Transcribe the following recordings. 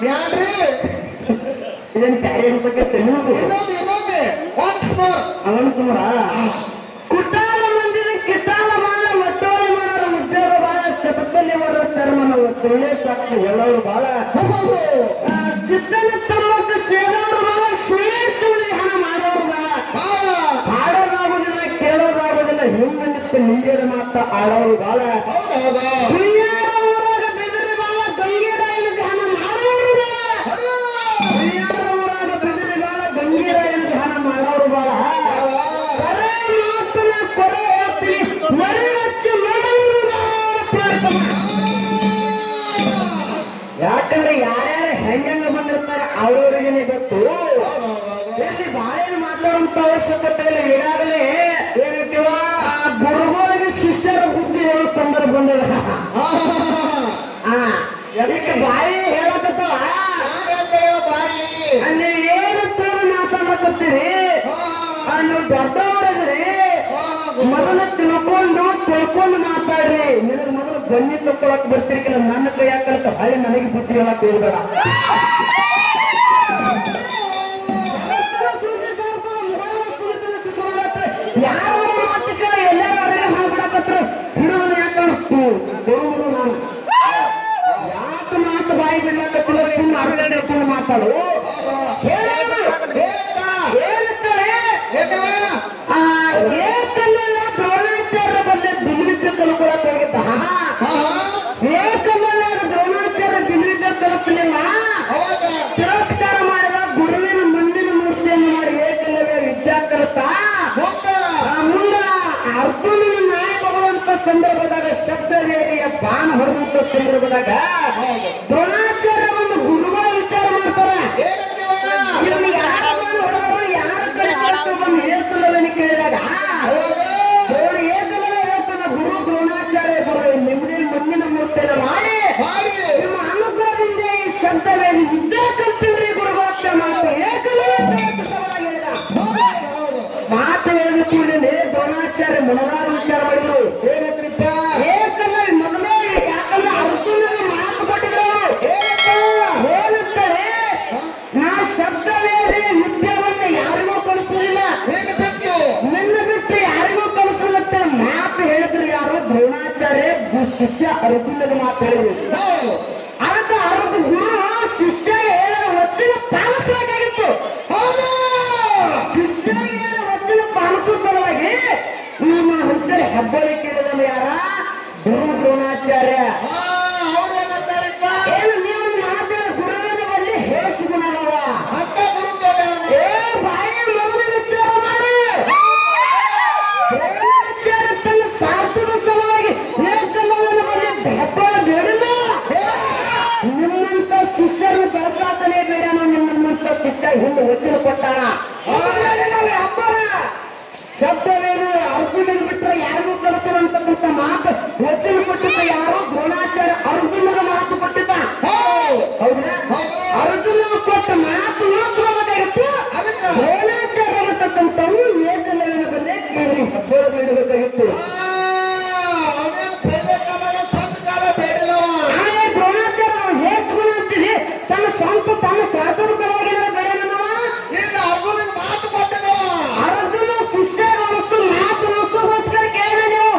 ಯಾನ್ರಿ ಇದನ್ನ ಕ್ಯಾರಿ ಬಗ್ಗೆ ತಿಳಿಯುವುದು ಇನ್ನೊಮ್ಮೆ ಇನ್ನೊಮ್ಮೆ ಒನ್ಸ್ ಮೋರ್ ಅವನು ಸುಮಾರ ಕುಟಾಲ ಮಂದಿರ ಕಿಟಾಲ ಮಾಡ ಒಟ್ಟೋರೆ ಮಾಡೋರು ಉದ್ಯೋಗ ಬಾಳ ಶಬ್ದಲ್ಲಿ ಮಾಡೋ ಚರ್ಮ ನಾವು ಸುಳ್ಳೆ ಸಾಕ್ಷಿ ಹೇಳೋರು ಬಾಳ ಆ, ಸಿದ್ಧನ ತಮ್ಮತ್ತ ಸೇರೋರು ಬಾಳ ಸುಳ್ಳೆ ಸುಳ್ಳಿ ಹಣ ಮಾಡೋರು ಬಾಳ ಬಾಳ ಹಾಡೋದಾಗುದಿಲ್ಲ ಕೇಳೋದಾಗುದಿಲ್ಲ ಹಿಂದೆ ನಿಂತು ನಿಂಗೇರ ಮಾತ್ರ ಆಡೋರು ಬಾಳ ಹೌದೌದು ಹುಯ್ಯಾರ ಊರಾಗ ಬೆದರಿ ಬಾಳ ಗಂಗೀರ ಇಲ್ಲದ ಹಣ ಮಾಡೋರು ಬಾಳ ಹುಯ್ಯಾರ ಊರಾಗ ಬೆದರಿ ಬಾಳ ಗಂಗೀರ ಇಲ್ಲದ ಹಣ ಮಾಡೋರು ಬಾಳ ಕರೆ ಮಾತನ್ನ ಕೊರೆ ಎತ್ತಿ ಮರೆ ಹಚ್ಚಿ ಮಾಡೋರು ಬಾಳ ಯಾಕಂದ್ರೆ ಯಾರ್ಯಾರು ಹೆಂಗ ಬಂದಿರ್ತಾರೆ ಅವ್ರವ್ರಿಗೇನೆ ಗೊತ್ತು ಇಲ್ಲಿ ಬಾಳೆನ ಮಾತಾಡುವಂತ ಅವಶ್ಯಕತೆ ಇಲ್ಲ ಈಗಾಗಲೇ ಏನಂತೀವ ಆ ಗುರುಗಳಿಗೆ ಶಿಷ್ಯರ ಬುದ್ಧಿ ಹೇಳೋ ಸಂದರ್ಭ ಬಂದದ ಆ ಅದಕ್ಕೆ ಬಾಯಿ ಹೇಳಕತ್ತವ ಬಾಯಿ ಅಲ್ಲಿ ಏನು ತಿಳಿ ಮಾತಾಡಕತ್ತೀರಿ ಆ, ನೀವು ದೊಡ್ಡವರದ್ರಿ ಮೊದಲ ತಿಳ್ಕೊಂಡು ತಿಳ್ಕೊಂಡು ಮಾತಾಡ್ರಿ ನಿನಗೆ ಮೊದಲು ಗಣ್ಣಿ ತಕ್ಕೊಳಕ್ ಬರ್ತಿರ್ಕಿಲ್ಲ ನನ್ನ ಕೈ ಹಾಕಲಕ್ಕ ಹಳ್ಳಿ ನನಗೆ ಬುದ್ಧಿ ಹೇಳಕ್ ಹೋಗ್ಬೇಡ ಯಾರು ಮಾತಿಗೆ ಎಲ್ಲರೂ ಅಡುಗೆ ಮಾಡ್ಬಿಡಕತ್ರು ಹಿಡಿದು ಯಾಕಂದ್ರೆ ದೇವರು ನಾನು ಯಾಕೆ ಮಾತು ಬಾಯಿ ಬಿಡ್ಲಕತ್ತಿಲ್ಲ ಸುಮ್ಮನೆ ಅರ್ಧ ಹಿಡ್ಕೊಂಡು ಮಾತಾಡು ಹೇಳೋದು ಹೇಳುತ್ತಾಳೆ ಆ ಏಕಮಲ್ಲ ದ್ರೋಣಾಚಾರ್ಯ ಬಂದ ದಿಗ್ವಿದ್ಯೆ ಕಲ್ಕೊಳಕ್ ಹೋಗಿದ್ದ ಏಕಮಲ್ಲ ದ್ರೋಣಾಚಾರ್ಯ ದಿಗ್ವಿದ್ಯೆ ಕಲಿಸಲಿಲ್ಲ ತಿರಸ್ಕಾರ ಮಾಡಿದ ಗುರುವಿನ ಮುಂದಿನ ಮೂರ್ತಿಯನ್ನು ಮಾಡಿ ಏಕಲವ್ಯ ವಿದ್ಯಾ ಕಲಿತಾ ಆ ಮುಂದ ಅರ್ಜುನನ ನಾಯ ಬರುವಂತ ಸಂದರ್ಭದಾಗ ಶಬ್ದ ವೇದಿಯ ಬಾಣ ಹೊರದಂತ ಸಂದರ್ಭದಾಗ ದ್ರೋಣಾಚಾರ್ಯ ಒಂದು ಗುರುಗಳ ವಿಚಾರ ಮಾಡ್ತಾರ ಇವ್ನು ಯಾರ ಬಂದು ಹೊಡೆದ್ರು ಯಾರ ಕಡೆ ಹೊಡೆದ್ರು ಬಂದು ಏಕಲವ್ಯನ ಕೇಳಿದಾಗ ದ್ರೋಣ ಏಕಲವ್ಯ ಹೇಳ್ತಾನ ಗುರು ದ್ರೋಣಾಚಾರ್ಯ ಗುರು ನಿಮ್ಮದೇ ಮುಂದಿನ ಮೂರ್ತಿಯನ್ನು ಮಾಡಿ ನಿಮ್ಮ ಅನುಗ್ರಹದಿಂದ ಈ ಶಬ್ದ ವೇದಿ ವಿದ್ಯಾ ಕಲ್ತಿಲ್ರಿ ಗುರುವಾಕ್ಯ ಮಾತು ಏಕಲವ್ಯ ಸಲುವಾಗಿ ಹೇಳಿದ ಮಾತು ಹೇಳಿದ ಕೂಡಲೇ ದ್ರೋಣಾಚಾರ್ಯ ಮನೋರಾರ ವಿಚಾರ ಮಾಡಿದ್ರು ಏಕಲವ್ಯ ಮೊದಲೇ ಯಾಕಂದ್ರೆ ಅರ್ಜುನನ ಮಾತು ಕೊಟ್ಟಿದ್ರು ಹೇಳುತ್ತಾರೆ ನಾ ಶಬ್ದ ವೇದಿ ವಿದ್ಯಾವನ್ನ ಯಾರಿಗೂ ಕಲಿಸುವುದಿಲ್ಲ ನನ್ನ ಬಿಟ್ಟು ಯಾರಿಗೂ ಕಲಿಸುತ್ತೆ ಮಾತು ಹೇಳಿದ್ರು ಯಾರು ದ್ರೋಣಾಚಾರ್ಯ ಗು- ಶಿಷ್ಯ ಅರ್ಜುನನ ಮಾತು ಹೇಳಿದ್ರು ಅದಕ್ಕೆ ಅರ್ಜುನ ಗುರು ಶಿಷ್ಯ ಹೇಳಿದ ವಚನ ಪಾಲಿಸಬೇಕಾಗಿತ್ತು ಶಿಷ್ಯ ಹೇಳಿದ ವಚನ ಪಾಲಿಸುವ ಸಲುವಾಗಿ ನಿಮ್ಮ ಹುದ್ದರ ಹೆಬ್ಬಳಿ ಕೇಳಿದಲ್ಲ ಯಾರ ಗುರು ದ್ರೋಣಾಚಾರ್ಯ ಏನು ನೀವು ಮಾತಿನ ಗುರುವಿನ ಬಳಿ ಹೇಸು ಗುಣವ ಏ ಬಾಯಿ ಮೊದಲು ವಿಚಾರ ಮಾಡಿ ದ್ರೋಣಾಚಾರ್ಯ ತನ್ನ ಸಾರ್ಥಕ ಸಲುವಾಗಿ ಏಕಲವ್ಯನ ಬಳಿ ಹೆಬ್ಬಳ ಬೇಡಿಲ್ಲ ನಿಮ್ಮಂತ ಶಿಷ್ಯರು ಬೆಳೆಸಾತನೇ ಬೇಡ ನಿಮ್ಮಂತ ಶಿಷ್ಯ ಹಿಂದೆ ವಚನ ಕೊಟ್ಟಾನ ಶಬ್ದವೇನು ಅರ್ಜುನನ ಬಿಟ್ಟರೆ ಯಾರಿಗೂ ಕಲಿಸಲ್ಲ ಅಂತಕ್ಕಂಥ ಮಾತು ವಚನ ಕೊಟ್ಟಿದ್ದ ಯಾರು ದ್ರೋಣಾಚಾರ್ಯ ಅರ್ಜುನನ ಮಾತು ಕೊಟ್ಟಿದ್ದ ಹೌದಾ ಅರ್ಜುನನ ಕೊಟ್ಟ ಮಾತು ಉಳಿಸ್ಕೋಬೇಕಾಗಿತ್ತು ದ್ರೋಣಾಚಾರ್ಯ ಇರತಕ್ಕಂಥವ್ರು ಏಕಲವ್ಯನ ಬಂದೇ ಕೇಳಿ ಹೆಬ್ಬಳ ಬೇಡಬೇಕಾಗಿತ್ತು ಆಮೇಲೆ ದ್ರೋಣಾಚಾರ್ಯ ನಾವು ಹೇಸ್ಗುಣ ಅಂತೀವಿ ತನ್ನ ಸ್ವಂತ ತನ್ನ ಸ್ವಾರ್ಥದ ಸಲುವಾಗಿ ಬೇಡ ಅರ್ಜುನ ಶಿಷ್ಯ ಮನಸ್ಸು ಮಾತು ಮನಸ್ಸುಗೋಸ್ಕರ ಕೇಳಿದ ನೀವು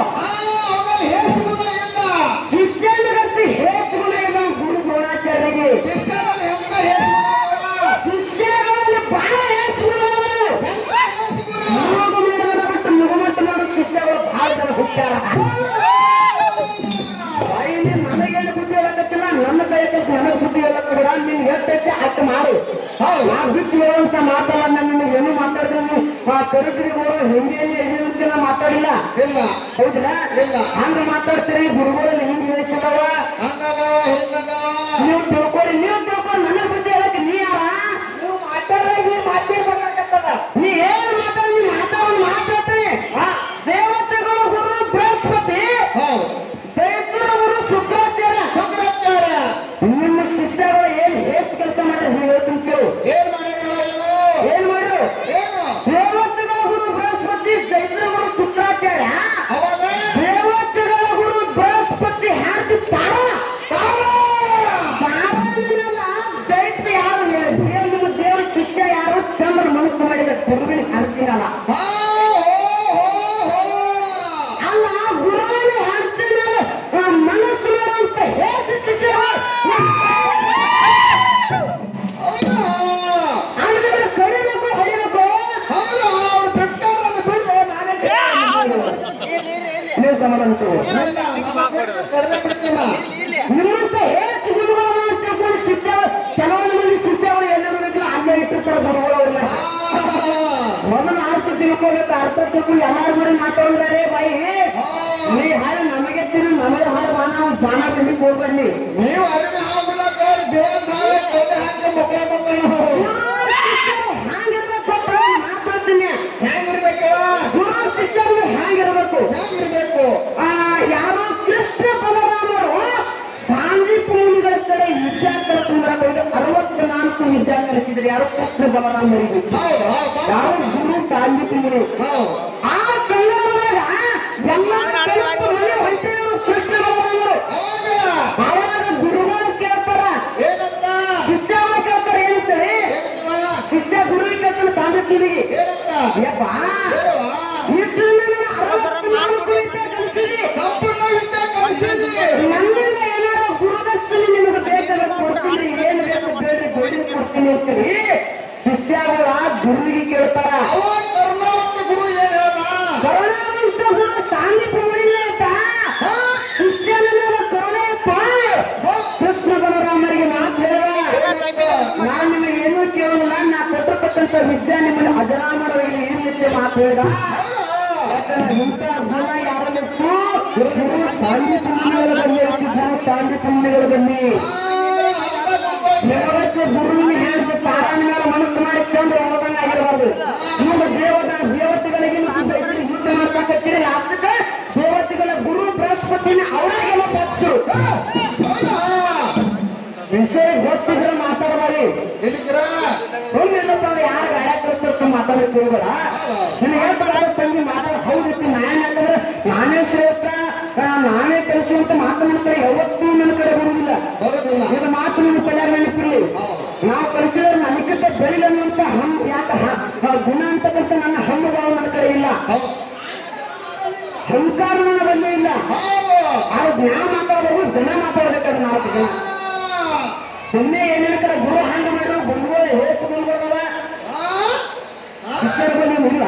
ಶಿಷ್ಯನ ವ್ಯಕ್ತಿ ಹೇಸ್ಗುಣ ಇಲ್ಲ ಗುರು ದ್ರೋಣಾಚಾರ್ಯರಿಗೆ ಶಿಷ್ಯಗಳಲ್ಲಿ ಬಹಳ ಹೇಸ್ಗುಣ ಮುಗುಮಟ್ಟು ಮಾಡಿದ್ರೆ ಬಿಟ್ಟು ಮುಗುಮಟ್ಟು ಮಾಡೋ ಶಿಷ್ಯಗಳು ಬಹಳ ಜನ ಹುಟ್ಟಾರ ಬಾಯಿಲಿ ನನಗೇನು ಬುದ್ಧಿ ಹೇಳಕತ್ತಿಲ್ಲ ನನ್ನ ಕೈ ಕಲ್ತು ನನಗೆ ಬುದ್ಧಿ ಹೇಳಕ್ ಕೂಡ ನಿನ್ ಎಷ್ಟೈತೆ ಅಷ್ಟು ಮಾಡು ನಾ ಬಿಟ್ಟು ಹೇಳುವಂತ ಮಾತಲ್ಲ ನಾನು ನಿನಗೆ ಏನು ಮಾತಾಡಿದ್ರೆ ಆ ಕರುಕರಿಗಳು ಹಿಂದಿಯಲ್ಲಿ ಎಲ್ಲಿಂತ ಮಾತಾಡಿಲ್ಲ ಹೌದಿಲ್ಲ ಇಲ್ಲ. ಹಂಗ ಮಾತಾಡ್ತೀರಿ ಗುರುಗಳಲ್ಲಿ ಹಿಂಗ್ ಹೇಳ್ಸಿದವ ನೀವು ತಿಳ್ಕೊರಿ ನೀವು ತಿಳ್ಕೊರಿ ನನಗೆ ಬುದ್ಧಿ ಹೇಳಕ್ಕೆ ನೀ ಯಾರ ನೀವು ಮಾತಾಡ್ದಾಗ ನೀವು ಮಾತಾಡ್ಬೇಕಾಗತ್ತದ ನೀ ಏನು ಮಾತಾಡ ನೀ ಮಾತಾಡೋದು ಮಾತಾಡ್ತೀನಿ ದೇವತೆಗಳು ಗುರು ಬೃಹಸ್ಪತಿ ದೈತ್ಯರ ಗುರು ಶುಕ್ರಾಚಾರ್ಯ ನಿಮ್ಮ ಶಿಷ್ಯಗಳು ಏನ್ ಹೇಸ್ ಕೆಲಸ ಮಾಡ್ರಿ ನೀವು ಹೇಳ್ತೀನಿ ಕೇಳು ಏನ್ ಮಾಡಿದ್ರು ಏನ್ ಮಾಡಿದ್ರು ಏನು ದೇವತೆಗಳ ಗುರು ಬೃಹಸ್ಪತಿ ದೈತ್ಯರ ಗುರು ಶುಕ್ರಾಚಾರ್ಯ ಅವಾಗ ದೇವತೆಗಳ ಗುರು ಬೃಹಸ್ಪತಿ ಕಡ್ದೆ ಬಿಡ್ತೀವ ನಿಮ್ಮಂತ ಏಸು ಗುರುಗಳು ಅಂತ ತಿಳ್ಕೊಂಡು ಶಿಷ್ಯ ಕೆಲವೊಂದು ಮಂದಿ ಶಿಷ್ಯಗಳು ಎಲ್ಲರೂ ಬೇಕು ಅಲ್ಲೇ ಇಟ್ಟಿರ್ತಾರೆ ಗುರುಗಳು ಅವ್ರನ್ನ ಮೊದಲು ಅರ್ಥ ತಿಳ್ಕೊಬೇಕು ಅರ್ಥ ತಿಳ್ಕೊಂಡು ಎಲ್ಲಾರು ಮಾಡಿ ಮಾತಾಡಿದಾರೆ ಬಾಯಿ ನೀ ಹಾಳು ನಮಗೆ ತಿರು ನಮಗೆ ಹಾಳು ಬಾಣ ಬಾಣ ಬಿಡ್ಲಿಕ್ಕೆ ಹೋಗ್ಬನ್ನಿ ನೀವು ಅರಿವಿ ಹಾಕ್ಬಿಡಕ್ಕ ದೇವ್ರ ನಾವೇ ಕಡ್ದೆ ಹಾಕಿ ಮಕ್ಕಳ ಮಕ್ಕಳು ಹ್ಯಾಂಗಿರ್ಬೇಕು ಅಂತ ಮಾತಾಡ್ತೀನಿ ಹೆಂಗಿರ್ಬೇಕು ಗುರು ಶಿಷ್ಯರು ಹ್ಯಾಂಗಿರ್ಬೇಕು ಹೆಂಗಿರ್ಬೇಕು ಆ ಯಾರೋ ಕೃಷ್ಣ ಬಲರಾಮರು ಸಾಂದೀಪ ಮುನಿಗಳ ಕಡೆ ವಿದ್ಯಾರ್ಥಿ ಸಂಗ್ರಹ ಹೋಗಿ ಅರವತ್ನಾಲ್ಕು ವಿದ್ಯಾ ಕಲಿಸಿದ್ರು ಯಾರು ಕೃಷ್ಣ ಬಲರಾಮರಿಗೆ ಹೌದು ಯಾರು ಗುರು ಸಾಂದೀಪ ಮುನಿ ಹೌದು ಆ ಸಂದರ್ಭದಾಗ ಎಲ್ಲ ಕಲಿತು ಮನೆ ಹೊಂಟಿದ್ರು ಕೃಷ್ಣ ಬಲರಾಮರು ಅವಾಗ ಆವಾಗ ಗುರುಗಳು ಕೇಳ್ತಾರ ಏನಂತ ಶಿಷ್ಯಗಳು ಕೇಳ್ತಾರ ಏನಂತಾರೆ ಏನಂತವ? ಶಿಷ್ಯ ಗುರುವಿಗೆ ಕೇಳ್ತಾನೆ ಸಾಂದೀಪ ಮುನಿಗೆ ಏನಂತ ಯಪ್ಪ ಹೇಳುವ? ಇಷ್ಟು ನನ್ನ ಅರವತ್ನಾಲ್ಕು ವಿದ್ಯೆ ಕಲಿಸಿದಿ ಸಂಪೂರ್ಣ ವಿದ್ಯೆ ಕಲಿಸಿದಿ ನನ್ನಿಂದ ಏನಾರ ಗುರುದರ್ಶನ ನಿಮಗೆ ಬೇಕಾದ್ರೆ ಕೊಡ್ತೀನಿ ಏನು ಬೇಕು ಬೇರೆ ಬೇರೆ ಕೊಡ್ತೀನಿ ಅಂತೀರಿ ಶಿಷ್ಯಗಳ ಗುರುವಿಗೆ ಕೇಳ್ತಾರ ಅವಾಗ ಕರುಣಾವಂತ ಗುರು ಏನ್ ಹೇಳ್ದ ಕರುಣಾವಂತ ಗುರು ಸಾಂದೀಪ ಮುನಿಗೆ ಆಯ್ತಾ ಶಿಷ್ಯನ ಮೇಲೆ ಕರುಣೆ ಇತ್ತು. ಕೃಷ್ಣ ಬಲರಾಮರಿಗೆ ಮಾತು ಹೇಳ ನಾನು ನಿಮಗೆ ಏನೂ ಕೇಳೋದಿಲ್ಲ ನಾ ಕೊಟ್ಟಿರ್ತಕ್ಕಂಥ ವಿದ್ಯೆ ನಿಮ್ಮನ್ನು ಅಜರಾಮರವಾಗಿ ಏನು ರೀತಿ ಮಾತು ಹೇಳ್ದ ಯಾಕಂದ್ರೆ ಇಂಥ ಗುಣ ಯಾರಲ್ಲಿತ್ತು ಗುರು ಸಾಂದೀಪ ಮುನಿಗಳ ಬನ್ನಿ ಗುರು ಸಾಂದೀಪ ಮುನಿಗಳ ಬನ್ನಿ ಯಾವತ್ತೂ ಗುರುವಿನ ಹೇಳಿದ ಪಾರಾಯಣ ಮೇಲೆ ಮನಸ್ಸು ಮಾಡಿ ಚಂದ್ರ ಹೋದಂಗ ಆಗಿರಬಾರ್ದು ಮುಂದೆ ದೇವದ ದೇವತೆಗಳಿಗೆ ಮತ್ತು ದೈತ್ಯರಿಗೆ ಯುದ್ಧ ಮಾಡ್ಸಕತ್ತೀರಿ ಲಾಸ್ಟಕ್ಕೆ ದೇವತೆಗಳ ಗುರು ಬೃಹಸ್ಪತಿನ ಅವರಿಗೆಲ್ಲ ಸತ್ಸರು ವಿಷಯ ಗೊತ್ತಿದ್ರೆ ಮಾತಾಡಬಾರಿ ಎಲ್ಲಿದ್ದೀರ ಸುಮ್ಮನಿಲ್ಲಪ್ಪ ಯಾರು ಗಾಯ ಕೊಡ್ತಾರೆ ಮಾತಾಡಕ್ಕೆ ಹೋಗಲ್ಲ ನಿನಗೆ ಹೇಳ್ತಾರೆ ತಂಗಿ ಮಾತಾಡ ಹೌದಿತ್ತು ನಾನು ಯಾಕಂದ್ರೆ ನಾನೇ ಶ್ರೇಷ್ಠ ಆ, ನಾನೇ ಕೆಲಸ ಅಂತ ಮಾತನಾಡ್ತಾರೆ ಯಾವತ್ತೂ ನನ್ನ ಕಡೆ ಬರುವುದಿಲ್ಲ ಬರೋದಿಲ್ಲ ಇದು ಮಾತು ನಿಮ್ಮ ಕೈಯಾಗ ನೆನಪಿರಲಿ ನಾವು ಕಲಿಸಿದ್ರೆ ನನಗಿಂತ ಬೆಳಿಲನ್ನು ಅಂತ ಹಮ್ ಯಾಕೆ ಹ- ಹ- ಗುಣ ಅಂತಕ್ಕಂಥ ನನ್ನ ಹಮ್ಮುಗಳು ನನ್ನ ಕಡೆ ಇಲ್ಲ ಹೌದು ಅಹಂಕಾರ ನನ್ನ ಬಲ್ಲೇ ಇಲ್ಲ ಹೌದು ಆದ್ರೆ ನಾವು ಮಾತಾಡಬಹುದು ಜನ ಮಾತಾಡ್ಬೇಕಾದ್ರೆ ನಾವು ಜನ ಸುಮ್ಮನೆ ಏನೇನ ಕಡೆ ಗುರು ಹಂಗ ಮಾಡಿರೋ ಬಂದ್ಗಳು ಹೇಸು ಬಂದ್ಗಳವ ಶಿಕ್ಷಣ ಬಂದು ಇಲ್ಲ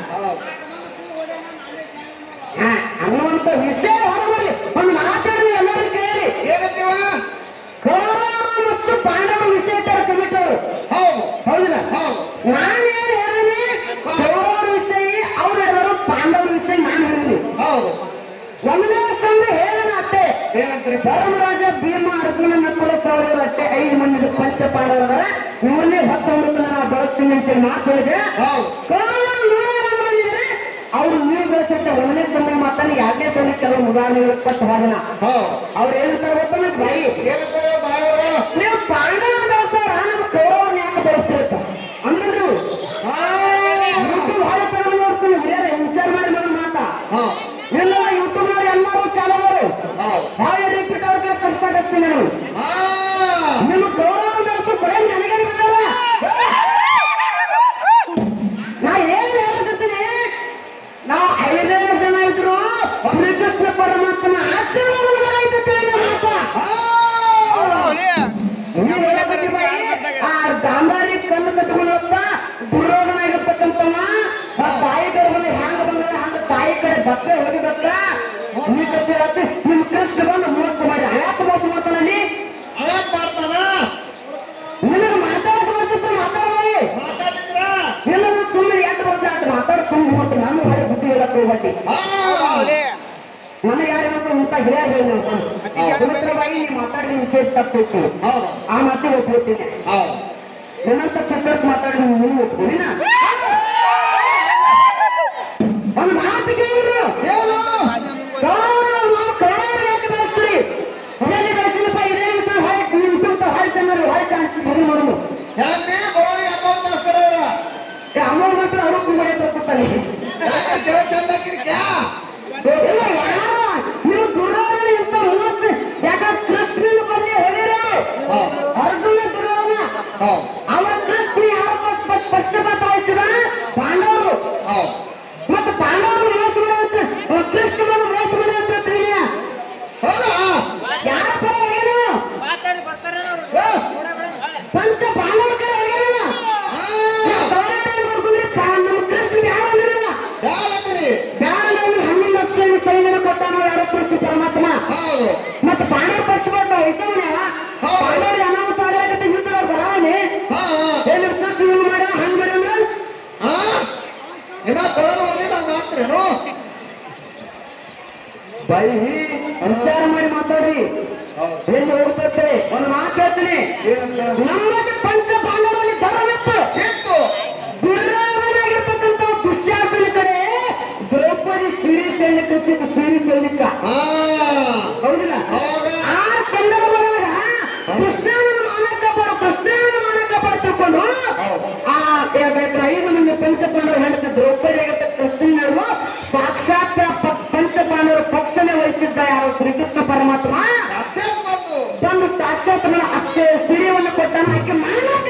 ಹಾ, ಅನ್ನುವಂಥ ವಿಷಯ ಹೊರಬರಿ ಒಂದು ಮಾತಾಡಿ ಎಲ್ಲರೂ ಕೇಳಿ ಏನಂತೀವ ಕೌರವರು ಮತ್ತು ಪಾಂಡವ ವಿಷಯ ತರ ಕಮಿಟರು ಹೌದು ಹೌದಿಲ್ಲ ಹೌದು ನಾನೇನು ಹೇಳಿನಿ ಕೌರವರ ವಿಷಯ ಅವ್ರು ಹೇಳಿದ್ರು ಪಾಂಡವರ ವಿಷಯ ನಾನು ಹೇಳಿನಿ ಹೌದು ಒಂದನೇ ಸಂಘ ಹೇಳೋಣ ಅಷ್ಟೇ ಏನಂತೀರಿ ಧರ್ಮರಾಜ ಭೀಮ ಅರ್ಜುನ ನಕುಲ ಸಾವಿರ ಅಷ್ಟೇ ಐದು ಮಂದಿ ಪಂಚ ಪಾಂಡವರ ಇವ್ರನ್ನೇ ಹತ್ತೊಂಬತ್ತು ನಾವು ಬಳಸ್ತೀನಿ ಅಂತ ಮಾತು ಹೇಳಿದೆ ಹೌದು ಕೌರವರು ನೂರ ಬಂದಿದ್ದಾರೆ ಅವ್ರು ನೀವು ಬೆಳೆಸಿದ್ದ ಒಂದನೇ ಸಮಯ ಮಾತನ್ನು ಎರಡನೇ ಸಮಯ ಕೆಲವು ಉದಾಹರಣೆಗಳು ಕೊಟ್ಟು ಹೋದನ ಹೌದು ಅವ್ರು ಏನಂತಾರೆ ಗೊತ್ತಲ್ಲ ಬಾಯಿ ಏನಂತಾರೆ ಬಾಯವರು ನೀವು ಪಾಂಡವ ಬೆಳೆಸಾರ ನಮ್ಮ ಕೌರವನ್ನ ಯಾಕೆ ಬೆಳೆಸ್ತಿರ್ತ ಅಂದ್ರೆ ನೀವು ಯೂಟ್ಯೂಬ್ ಭಾಳ ಚೆನ್ನಾಗಿ ನೋಡ್ತೀನಿ ಹಿರಿಯರ ವಿಚಾರ ಮಾಡಿ ನನ್ನ ಮಾತಾ ಹೌದು ಇಲ್ಲ ಯೂಟ್ಯೂಬ್ ನೋಡಿ ಎಲ್ಲರೂ ಚಾಲವರು ಹೌದು ಭಾಳ ರಿಪೀಟ್ ಅವ್ರಿಗೆ ಕಳ್ಸಾಕತ್ತೀನಿ ನಾನು ಹಾ ನಿಮ್ಮ ಗೌರವ ಬೆಳೆಸೋ ಕೊಡೆ ನನಗೆ ಬಿಡಲ್ಲ ನಾ ಏನ್ ಹೇಳಕತ್ತೀನಿ ನಾವು ಐದೇ ಜನ ಇದ್ರು ಶ್ರೀಕೃಷ್ಣ ಪರಮಾತ್ಮನ ಆಶೀರ್ವಾದ ಮಾಡೈತೆ ಮಾತಾ ಆ ಗಾಂಧಾರಿ ಕಲ್ಲು ಕಟ್ಕೊಂಡಪ್ಪ ದುರ್ಯೋಧನ ಆಗಿರ್ತಕ್ಕಂಥವ ಆ ತಾಯಿ ಗರ್ಭದಲ್ಲಿ ಹ್ಯಾಂಗ ಬಂದ ಹಂಗ ತಾಯಿ ಕಡೆ ಬತ್ತೆ ಹೋಗಿದತ್ತ ನೀ ಕತ್ತಿ ನಿಮ್ ಕೃಷ್ಣ ಬಂದು ಮೋಸ ಮಾಡಿ ಯಾಕ ಮೋಸ ಮಾಡ್ತಾನಲ್ಲಿ ಅವೇನ್ ಮಾಡ್ತಾನ ನಿನಗೆ ಮಾತಾಡಕ್ ಬರ್ತಿತ್ತು ಮಾತಾಡೋಳಿ ಮಾತಾಡಿದ್ರ ಇಲ್ಲ ಸುಮ್ಮನೆ ಯಾಕೆ ಬರ್ತಾ ಅಂತ ಮಾತಾಡ ಸುಮ್ಮನೆ ಮತ್ತೆ ನಾನು ಹೊರಗೆ ಬುದ್ಧಿ ಹೇಳಕ್ ಹೋಗ್ಬಟ್ಟಿ ನನಗೆ ಯಾರು ಹೇಳ್ತಾರೆ ಇಂಥ ಹಿರಿಯರು ಹೇಳಿ ಪವಿತ್ರವಾಗಿ ನೀವು ಮಾತಾಡಿದ ವಿಷಯ ತಪ್ಪಿತ್ತು ಹೌದು ಆ ಮಾತಿಗೆ ಒಪ್ಪಿರ್ತೀನಿ ಹೌದು ನಿನ್ನಂತ ಪಿಕ್ಚರ್ ಮಾತಾಡಿ ನೀವು ಒಪ್ಪಿನ ಒಂದು ಮಾತು ಕೇಳಿದ್ರು ಏನು ಕೌರವರು ನಾವು ಕೌರವರು ಯಾಕೆ ಬೆಳೆಸ್ತೀರಿ ಎಲ್ಲಿ ಬೆಳೆಸಿದಪ್ಪ ಇದೇನು ಸರ್ ಹೊಳೆ ಯೂಟ್ಯೂಬ್ ಹೊಳೆ ಚಾನಲ್ ಹೊಳೆ ಚಾನಲ್ ನೋಡು ಯಾಕ್ರಿ ಬರೋರಿ ಅಮೌಂಟ್ ಮಾಡ್ತಾರ ಅವ್ರ ಅಮ್ಮ ಮಾತ್ರ ಅವರು ಕುಂಬಳೆ ಬರ್ಕೊತಾನೆ ಯಾಕೆ ಜನ ಚಂದ ಹಾಕಿರ್ಕ್ಯಾ ಇಲ್ಲ ಯಾರು ನೀವು ದುರ್ಯೋಧನ ಇಂಥ ಮನಸ್ಸು ಯಾಕಂದ್ರೆ ಕೃಷ್ಣನ ಬಂದು ಹೇಳಿರ ಹೌದು ಅರ್ಜುನ ದುರ್ಯೋಧನ ಹೌದು ಅವ ಕೃಷ್ಣ ಯಾವ ಪಕ್ಷ- ಪಕ್ಷಪಾತ ವಹಿಸಿದ ಪಾಂಡವರು ಹೌದು ಮತ್ತು ಪಾಂಡವರು ಮೋಸ ಮಾಡುವಂತ ಕೃಷ್ಣ ಬಂದು ಮೋಸ ಮಾಡುವಂತ ತಿಳಿಯ ಹೌದಾ ಯಾರ ಪರ ಏನು ಮಾತಾಡಿ ಬರ್ತಾರೆ ಅವ್ರು. ಏ, ಪಂಚ ಪಾಂಡವರ ಕಡೆ ಹೋಗ್ಯಾರ ಆ, ನಾವು ಕೌರವರ ಏನ್ ಮಾಡ್ಕೊಂಡ್ರೆ ಪಾ- ನಮ್ಮ ಕೃಷ್ಣ ಬ್ಯಾಡ ಅಂದ್ರಲ್ಲ ಯಾರತ್ರಿ ಬ್ಯಾಡ ಅಂದ್ರೆ ಹನ್ನೊಂದು ಲಕ್ಷ ಸೈನ್ಯ ಕೊಟ್ಟ ಹೌದು ಮತ್ತೆ ಪಾಂಡವ ಪಕ್ಷ ಬರ್ತಾವ ವಯಸ್ಸವನ್ಯಾವ ಹೌದು. ಪಾಂಡವ್ರಿಗೆ ಅನಾಹುತ ಆಗತ್ತೆ ಹಿಡಿದ್ರ ಬರಾನೆ ಹಾ ಹಾ. ಏನ್ ಕೃಷ್ಣ ಹಿಂಗ್ ಮಾಡ್ಯ ಹಂಗ್ ಮಾಡ್ಯ ಹಾ ಇನ್ನ ತೊಳೆದು ಓದಿದ ಮಾತ್ರೇನು ಬೈ ವಿಚಾರ ಮಾಡಿ ಮಾತಾಡಿ ಎಲ್ಲಿ ಹೋಗ್ತೈತೆ ಒಂದು ಮಾತು ಹೇಳ್ತೀನಿ ನಮ್ಮಲ್ಲಿ ಪಂಚ ಪಾಂಡವರಲ್ಲಿ ಧರ್ಮಿತ್ತು ಇತ್ತು ದುರ್ಯೋಧನಾಗಿರ್ತಕ್ಕಂಥ ದುಶ್ಯಾಸನ ಕಡೆ ದ್ರೌಪದಿ ಸೀರೆ ಸೈನಿಕ ಹಚ್ಚಿದ್ದು ಸೀರೆ ಸೈನಿಕ ಹಾ ಹೌದಿಲ್ಲ ಹೌದು. ಆ ಸಂದರ್ಭದೊಳಗ ಕೃಷ್ಣನ ಮಾನಕ ಬರ ಕೃಷ್ಣನ ಮಾನಕ ಬರ ತಿಳ್ಕೊಂಡು ಆ ಬೇಕಾದ್ರೆ ಐದು ಮಂದಿ ಪಂಚಪಾಂಡವರು ಹೇಳ್ತ ದ್ರೌಪದಿ ಆಗಿರ್ತ ಕೃಷ್ಣನವರು ಸಾಕ್ಷಾತ್ ಪ- ಪಂಚಪಾಂಡವರ ಪಕ್ಷನೇ ವಹಿಸಿದ್ದ ಯಾರು ಶ್ರೀಕೃಷ್ಣ ಪರಮಾತ್ಮ ಅಕ್ಷೇಪ ಬಂತು ತಂದು ಸಾಕ್ಷಾತ್ ನನ್ನ ಅಕ್ಷಯ ಸಿರಿಯನ್ನು ಕೊಟ್ಟಾನ ಆಕೆ ಮಾನಕ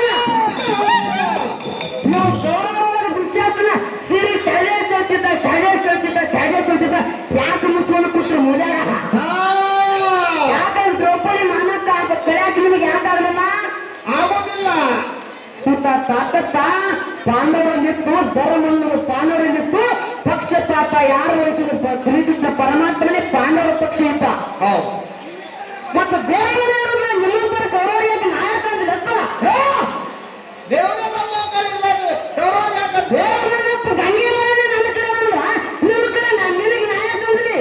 ನಾವು ಗೌರವವಾಗಿ ದುಶ್ಯಾಸನ ಸಿರಿ ಶಾಲೆ ಸೋತಿದ್ದ ಶಾಲೆ ಸೋತಿದ್ದ ಶಾಲೆ ಸೋತಿದ್ದ ಯಾಕೆ ಮುಚ್ಕೊಂಡು ಕೂತ್ರು ಮುಜಾಗ ಹಾ ಯಾಕಂದ್ರೆ ದ್ರೌಪದಿ ಮಾನಕ್ಕ ಕಳ್ಯಾಕ ನಿಮಗೆ ಯಾಕಾಗಲಿಲ್ಲ ಆಗೋದಿಲ್ಲ ಅಂತ ತಾಕತ್ತ ಪಾಂಡವರಲ್ಲಿತ್ತು ಧರ್ಮನ್ನು ಪಾಂಡವರಲ್ಲಿತ್ತು ಪಕ್ಷಪಾತ ಯಾರು ವಹಿಸಿದ್ರು ಶ್ರೀಕೃಷ್ಣ ಪರಮಾತ್ಮನೇ ಪಾಂಡವರ ಪಕ್ಷ ಇದ್ದ ಹೌದು ಮತ್ತು ಬೇರೆ ನಿಮ್ಮಂತರ ಗೌರವಿಯಾಗಿ ನಾಯಕ ಅಂದ್ರೆ ಗೊತ್ತಾ? ಏ, ದೇವರ ನಮ್ಮ ಕಡೆಯಿಂದ ಗೌರವ ಯಾಕಂತ ಬೇರೆನಪ್ಪ ಗಂಗೀರನೇ ನನ್ನ ಕಡೆ ಬಂದ್ರ ನಿಮ್ಮ ಕಡೆ ನಾನು ನಿನಗೆ ನಾಯಕ ಅಂದ್ರಿ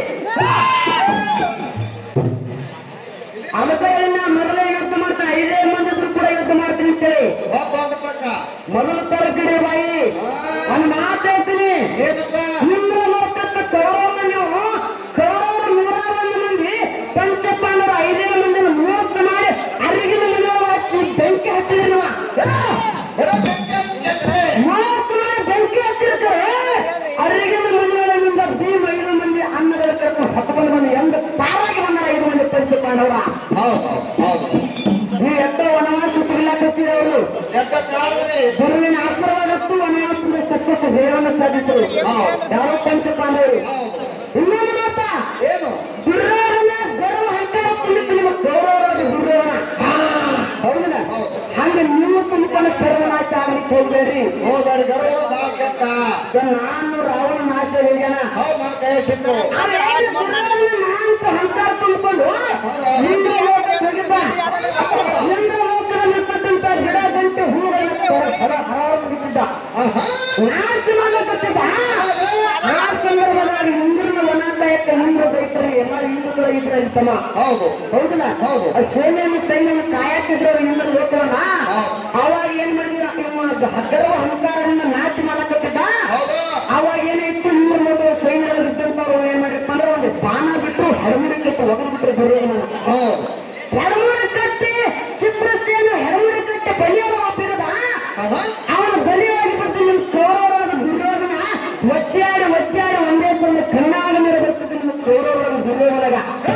ಅದಕ್ಕೆ ಹೇಳಿ ನಾ ಮೊದಲೇ ಯುದ್ಧ ಮಾಡ್ತಾನೆ ಐದೇ ಮಂದಿದ್ರು ಕೂಡ ಯುದ್ಧ ಮಾಡ್ತೀನಿ ಅಂತೇಳಿ ಒಬ್ಬ ಒಬ್ಬ ಪಕ್ಕ ಮೊದಲು ತರಕಡೆ ಬಾಯಿ ಒಂದು ಮಾತು ಹೇಳ್ತೀನಿ ಏನಂತ ನಿಮ್ಮ ಲೋಕಕ್ಕ ಕೌರವ ನೀವು ಕೌರವರು ನೂರ ಒಂದು ಮಂದಿ ಪಂಚಪಾಂಡವರು ಐದೇ ಮಂದಿನ ಮೋಸ ಮಾಡಿ ಅರಿಗಿನ ಮನೆಯೊಳಗೆ ಹಚ್ಚಿ ಬೆಂಕಿ ಹಚ್ಚಿದ್ರಿ ನೀವು ಹೊರ ಬೆಂಕಿ ಹಚ್ಚಿದ್ರೆ ಮೋಸ ಮಾಡಿ ಬೆಂಕಿ ಹಚ್ಚಿರ್ತಾರೆ ಅರಿಗಿನ ಮನೆಯೊಳಗಿಂದ ಭೀಮ ಐದು ಮಂದಿ ಅನ್ನಗಳ ಕರ್ಕೊಂಡು ಹತ್ತೊಂದು ಮಂದಿ ಎಂದು ಪಾರಾಗಿ ಬಂದ ಐದು ಮಂದಿ ಪಂಚಪಾಂಡವರ ಹೌದು ಹೌದು ನೀವು ಎಷ್ಟೋ ವನವಾಸ ತಿರ್ಲಾಕ ಹಚ್ಚಿದವರು ಎಂತ ಕಾರಣನೇ ಗುರುವಿನ ಆಶೀರ್ವಾದಕ್ಕೂ ವನವಾಸದ ಸಕ್ಸಸ್ ದೇವರನ್ನು ಸಾಧಿಸರು ಯಾವ ಪಂಚಪಾಂಡವರು ಹೌದು ಇನ್ನೊಂದು ಮಾತಾ ಏನು ದುರ್ಯೋಧನ ಗರ್ವ ಹಂಕಾರ ತುಂಬಿತ್ತು ನಿಮ್ಮ ಗೌರವರಾದ ದುರ್ಯೋಧನ ಹೌದಿಲ್ಲ ಹಂಗ ನೀವು ತುಂಬಿಕೊಂಡು ಸರ್ವನಾಶ ಆಗ್ಲಿಕ್ಕೆ ಹೋಗ್ಬೇಡ್ರಿ ಹೋದಾಡಿ ಗೌರವ ಭಾಳ ಕೆಟ್ಟ ಈಗ ನಾನು ರಾವಣ ನಾಶ ಹೇಳ್ಯಾನ ಹೌದು ನನ್ನ ಕೈ ಸಿಕ್ಕು ಆಮೇಲೆ ದುರ್ಯೋಧನ ನಾನಂತ ಹಂಕಾರ ತುಂಬಿಕೊಂಡು ಇಂದ್ರ ಲೋಕಕ್ಕೆ ಹೋಗಿದ್ದ ಇಂದ್ರ ಲೋಕದಲ್ಲಿರ್ತಕ್ಕಂಥ ಗಿಡ ಗಂಟೆ ಹೂಗಳನ್ನು ಹೊರ ಹರಾರು ಬಿಟ್ಟಿದ್ದ ಆಹಾ. ನಾಶ ಮಾಡಕತ್ತಿದ್ದ ಆ ಸಂದರ್ಭದಾಗ ಇಂದ್ರನ ವನಾಂತಯಕ್ಕ ಇಂದ್ರ ಬೈತಾರೆ ಎಲ್ಲ ಹಿಂದೂಗಳು ಇದ್ರ ಸಮ ಹೌದು ಹೌದಲ್ಲ ಹೌದು. ಆ ಸೇನೆಯನ್ನು ಸೈನ್ಯವನ್ನು ಕಾಯಕಿದ್ರು ಅವ್ರು ಇಂದ್ರ ಲೋಕವನ್ನ ಹೌದು. ಅವಾಗ ಏನ್ ಮಾಡಿದ್ರ ನಿಮ್ಮ ಹಗರವ ಅಹಂಕಾರದಿಂದ ನಾಶ ಮಾಡಕತ್ತಿದ್ದ ಹೌದು ಅವಾಗ ಏನಾಯ್ತು ಇಂದ್ರ ಲೋಕದ ಸೈನ್ಯದಲ್ಲಿ ಇದ್ದಂತವ್ರು ಏನ್ ಮಾಡಿರ್ಪ ಅಂದ್ರೆ ಒಂದು ಬಾಣ ಬಿಟ್ಟು ಹೆಡಮುರಿ ಕಟ್ಟಿ ಒಗದು ಬಿಟ್ರು ದುರ್ಯೋಧನ ಹೌದು ಹೆಡಮುರಿ ಕಟ್ಟಿ ಚಿತ್ರಸೇನ ಹೆಡಮುರಿ ಕಟ್ಟಿ ಬಲಿಯೋದ ಒಪ್ಪಿರದ ಆಹಾ. ಅವನು ಬಲಿಯಾಗಿ ಬಿಟ್ಟು ನಿಮ್ಮ ಕೌರವರಾದ ದುರ್ಯೋಧನ ಒದ್ದಾಡಿ ಒದ್ದಾಡಿ ಒಂದೇ ಸಲ ಕಣ್ಣಾಗ ಮೇಲೆ ಬರ್ತದೆ ನಿಮ್ಮ ಕೌರವರಾದ ದುರ್ಯೋಧನಗ